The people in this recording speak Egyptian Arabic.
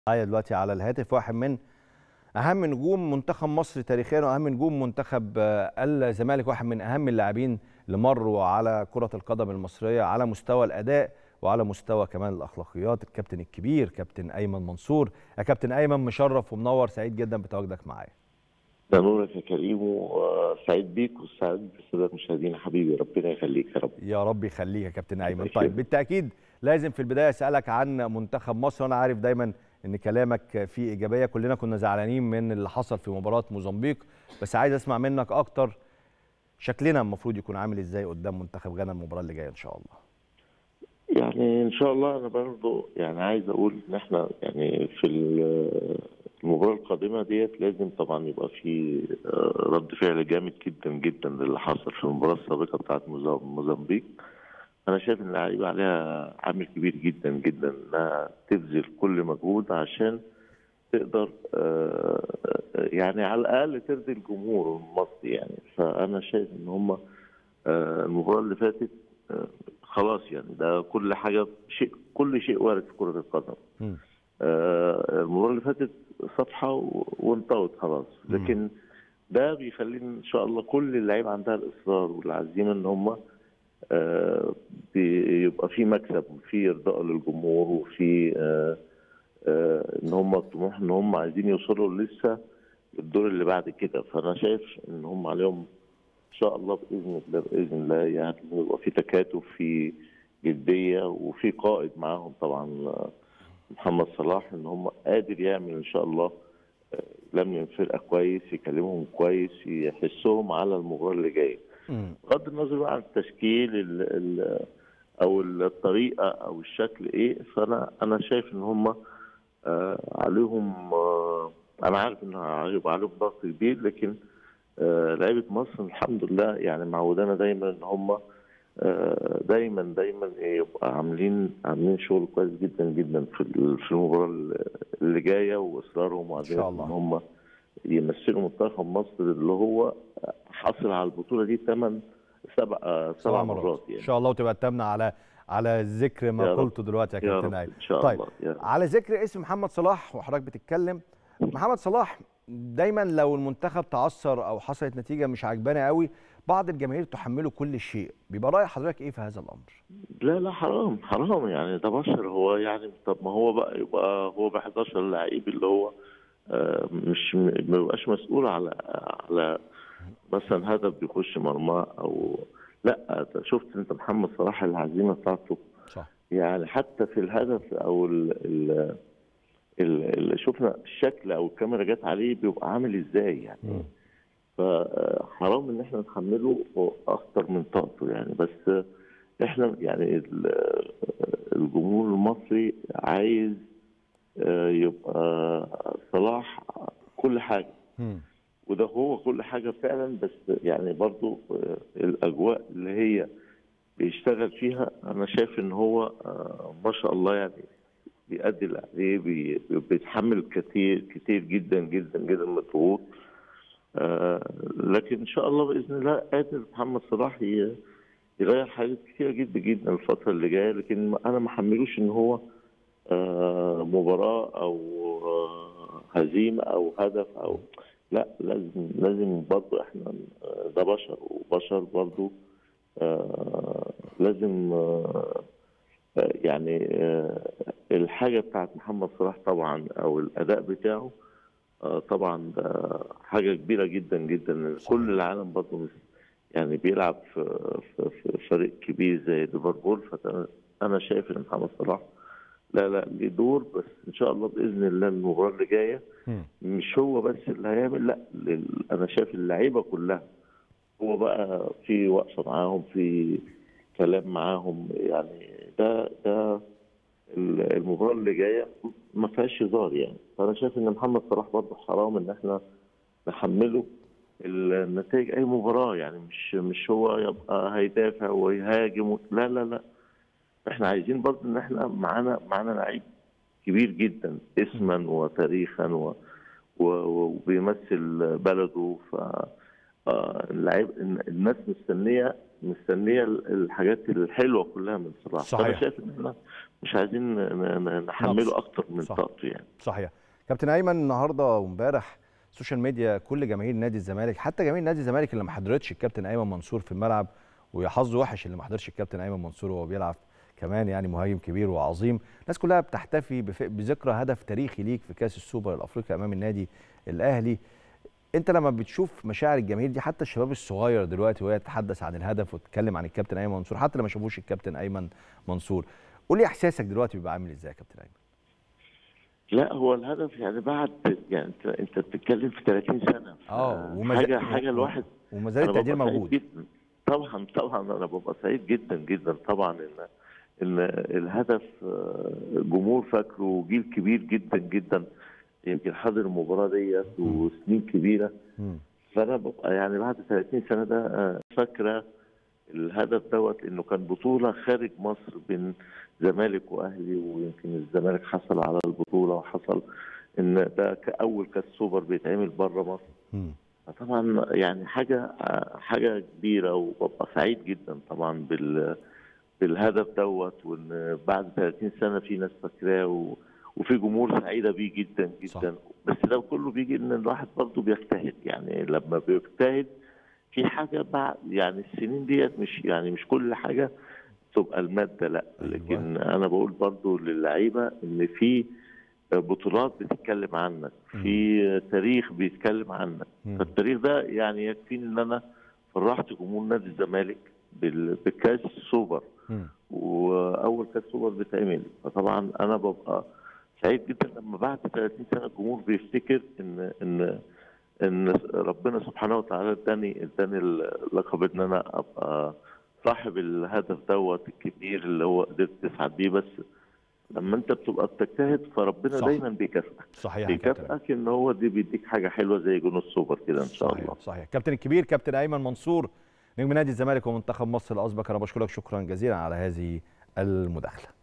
معايا دلوقتي على الهاتف واحد من اهم نجوم منتخب مصر تاريخيا واهم نجوم منتخب آه، الزمالك واحد من اهم اللاعبين اللي مروا على كره القدم المصريه على مستوى الاداء وعلى مستوى كمان الاخلاقيات الكابتن الكبير كابتن ايمن منصور يا كابتن ايمن مشرف ومنور سعيد جدا بتواجدك معايا ده نورك يا كريم وسعيد بيك وسعيد بالساده المشاهدين حبيبي ربنا يخليك يا رب يا رب يخليك يا كابتن ايمن يخليك. طيب بالتاكيد لازم في البدايه اسالك عن منتخب مصر وانا عارف دايما ان كلامك فيه ايجابيه كلنا كنا زعلانين من اللي حصل في مباراه موزمبيق بس عايز اسمع منك اكتر شكلنا المفروض يكون عامل ازاي قدام منتخب غانا المباراه اللي جايه ان شاء الله يعني ان شاء الله انا برضه يعني عايز اقول ان احنا يعني في ال- المباراه القادمه ديت لازم طبعا يبقى في آه، رد فعل جامد جدا جدا للي حصل في المباراه السابقه بتاعت موزا- موزمبيق انا شايف ان اللعيبه عليها عامل كبير جدا جدا انها تبذل كل مجهود عشان تقدر آه، آه، يعني على الاقل ترضي الجمهور المصري يعني فانا شايف ان هم المباراه اللي فاتت آه، خلاص يعني ده كل حاجه شيء كل شيء وارد في كره القدم مم. آه، المباراه اللي فاتت صفحه و- وانطوت خلاص مم. لكن ده بيخلينا ان شاء الله كل اللعيبه عندها الاصرار والعزيمه ان هم آه، بيبقى في مكسب وفي ارضاء للجمهور وفي آه، آه، ان هم طموح ان هم عايزين يوصلوا لسه للدور اللي بعد كده فانا شايف ان هم عليهم ان شاء الله باذن الله باذن الله يعني يبقى في تكاتف في جديه وفي قائد معاهم طبعا آه، محمد صلاح ان هم قادر يعمل ان شاء الله آه، لم الفرقه كويس يكلمهم كويس يحسهم على المباراه اللي جايه مم. بغض النظر بقى عن التشكيل ال ال او الطريقه او الشكل ايه فانا انا شايف ان هم آه عليهم آه انا عارف ان هيبقى عليهم ضغط كبير لكن آه لعيبه مصر الحمد لله يعني معودانا دايما ان هم آه دايما دايما يبقى عاملين عاملين شغل كويس جدا جدا في ال- في المباراه اللي جايه واصرارهم وعزيمتهم الله. ان هم يمثلوا منتخب مصر اللي هو حصل على البطوله دي ثمان سبع آه، سبع مرات ان يعني شاء الله وتبقى تمنى على على ذكر ما يا رب. قلته دلوقتي يا يا كابتن رب ايمن ان شاء طيب الله يا رب. على ذكر اسم محمد صلاح وحضرتك بتتكلم محمد صلاح دايما لو المنتخب تعثر او حصلت نتيجه مش عجبانه قوي بعض الجماهير تحمله كل شيء بيبقى راي حضرتك ايه في هذا الامر لا لا حرام حرام يعني ده بشر هو يعني طب ما هو بقى يبقى هو ب 11 لعيب اللي هو آه، مش ما بيبقاش مسؤول على على مثلا هدف بيخش مرماه او لا ده شفت انت محمد صلاح العزيمه بتاعته صح يعني حتى في الهدف او ال ال ال- اللي شفنا الشكل او الكاميرا جت عليه بيبقى عامل ازاي يعني مم. فحرام ان احنا نحمله اكتر من طاقته يعني بس احنا يعني ال- الجمهور المصري عايز آه، يبقى صلاح كل حاجه مم. وده هو كل حاجه فعلا بس يعني برضو آه، الاجواء اللي هي بيشتغل فيها انا شايف ان هو آه، ما شاء الله يعني بيأدي اللي عليه بي- بيتحمل كتير كتير جدا جدا جدا من الضغوط آه، لكن ان شاء الله باذن الله قادر محمد صلاح ي- يغير حاجات كتيره جدا جدا الفتره اللي جايه لكن انا ما حملوش ان هو آه، مباراه او آه، هزيمه او هدف او لا لازم لازم برضه احنا آه، ده بشر وبشر برضه آه، لازم آه، آه، يعني آه، الحاجه بتاعت محمد صلاح طبعا او الاداء بتاعه آه، طبعا ده حاجه كبيره جدا جدا كل العالم برضه مش- يعني بيلعب في, في, في فريق كبير زي ليفربول فانا شايف ان محمد صلاح لا لا ليه دور بس ان شاء الله باذن الله المباراه اللي جايه مم. مش هو بس اللي هيعمل لا لل- انا شايف اللعيبه كلها هو بقى في وقفه معاهم في كلام معاهم يعني ده ده ال- المباراه اللي جايه ما فيهاش هزار يعني فانا شايف ان محمد صلاح برضه حرام ان احنا نحمله النتائج اي مباراه يعني مش مش هو يبقى هيدافع ويهاجم و- لا لا لا احنا عايزين برضه ان احنا معانا معانا لعيب كبير جدا اسما وتاريخا و و- وبيمثل بلده ف آه، اللعيب الناس مستنيه مستنيه الحاجات الحلوه كلها من صلاح صحيح. فانا شايف ان احنا مش عايزين ن- ن- نحمله اكتر من صح. طاقته يعني صحيح كابتن ايمن النهارده وامبارح السوشيال ميديا كل جماهير نادي الزمالك حتى جماهير نادي الزمالك اللي ما حضرتش الكابتن ايمن منصور في الملعب ويا حظه وحش اللي ما حضرش الكابتن ايمن منصور وهو بيلعب كمان يعني مهاجم كبير وعظيم الناس كلها بتحتفي بف- بذكرى هدف تاريخي ليك في كاس السوبر الافريقي امام النادي الاهلي انت لما بتشوف مشاعر الجماهير دي حتى الشباب الصغير دلوقتي وهي تتحدث عن الهدف وتتكلم عن الكابتن ايمن منصور حتى لما شافوش الكابتن ايمن منصور قول لي احساسك دلوقتي بيبقى عامل ازاي يا كابتن ايمن لا هو الهدف يعني بعد يعني انت انت بتتكلم في 30 سنه اه وما حاجه زال- حاجه الواحد وما زال أنا التقدير ببقى سعيد موجود جدا طبعا طبعا انا ببقى سعيد جدا جدا طبعا ان ان الهدف آه، جمهور فاكره وجيل كبير جدا جدا يمكن حاضر المباراه ديت وسنين كبيره مم. فانا ببقى يعني بعد 30 سنه ده آه، فاكره الهدف دوت انه كان بطوله خارج مصر بين زمالك واهلي ويمكن الزمالك حصل على البطوله وحصل ان ده كاول كاس سوبر بيتعمل بره مصر مم. طبعا يعني حاجه حاجه كبيره وببقى سعيد جدا طبعا بال بالهدف دوت وان بعد 30 سنه في ناس فاكراه و- وفي جمهور سعيده بيه جدا جدا بس ده كله بيجي ان الواحد برضه بيجتهد يعني لما بيجتهد في حاجه بعد يعني السنين ديت مش يعني مش كل حاجه تبقى الماده لا أيوة. لكن انا بقول برضه للعيبه ان في بطولات بتتكلم عنك في تاريخ بيتكلم عنك مم. فالتاريخ ده يعني يكفيني ان انا فرحت جمهور نادي الزمالك بال- بكاس سوبر مم. واول كاس سوبر بيتعمل فطبعا انا ببقى سعيد جدا لما بعد 30 سنه الجمهور بيفتكر ان ان ان ربنا سبحانه وتعالى اداني اداني اللقب ان انا ابقى صاحب الهدف دوت الكبير اللي هو قدرت تسعد بيه بس لما انت بتبقى بتجتهد فربنا صح. دايما بيكافئك صحيح يا كابتن بيكافئك ان هو دي بيديك حاجه حلوه زي جون السوبر كده ان شاء صحيح الله صحيح كابتن الكبير كابتن ايمن منصور نجم نادي الزمالك ومنتخب مصر الاسبق انا بشكرك شكرا جزيلا على هذه المداخله